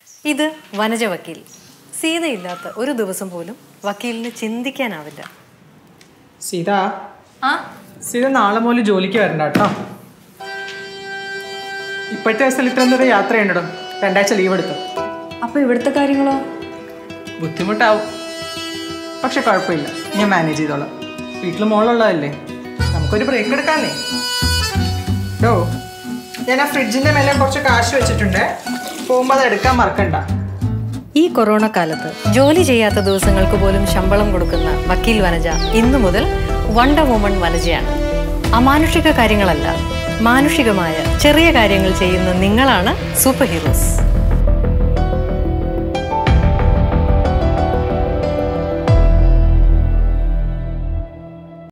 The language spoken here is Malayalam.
ഇത് വനജ വക്കീൽ സീതയില്ലാത്ത ഒരു ദിവസം പോലും വക്കീലിന് ചിന്തിക്കാനാവില്ല സീത ആ സീത നാളെ മുതൽ ജോലിക്ക് വരണ്ട കേട്ടോ ഇപ്പോഴത്തെ ദിവസം ഇത്രയും ദൂരം യാത്ര ചെയ്യണ്ടോ രണ്ടാഴ്ച ലീവ് എടുത്തു അപ്പൊ ഇവിടുത്തെ കാര്യങ്ങളോ ബുദ്ധിമുട്ടാവും പക്ഷെ കുഴപ്പമില്ല ഞാൻ മാനേജ് ചെയ്തോളാം വീട്ടിൽ മോളുള്ളതല്ലേ നമുക്കൊരു ബ്രേക്ക് എടുക്കാന്നേ ഡോ ഞാൻ ആ ഫ്രിഡ്ജിന്റെ മേലെ കുറച്ച് കാശ് വെച്ചിട്ടുണ്ട് പോകുമ്പോൾ അത് എടുക്കാൻ മറക്കണ്ട ഈ കൊറോണ കാലത്ത് ജോലി ചെയ്യാത്ത ദിവസങ്ങൾക്ക് പോലും ശമ്പളം കൊടുക്കുന്ന വക്കീൽ വനജ ഇന്നു മുതൽ വണ്ടർ വുമൺ വനജയാണ് അമാനുഷിക കാര്യങ്ങളല്ല മാനുഷികമായ ചെറിയ കാര്യങ്ങൾ ചെയ്യുന്ന നിങ്ങളാണ് സൂപ്പർ ഹീറോസ്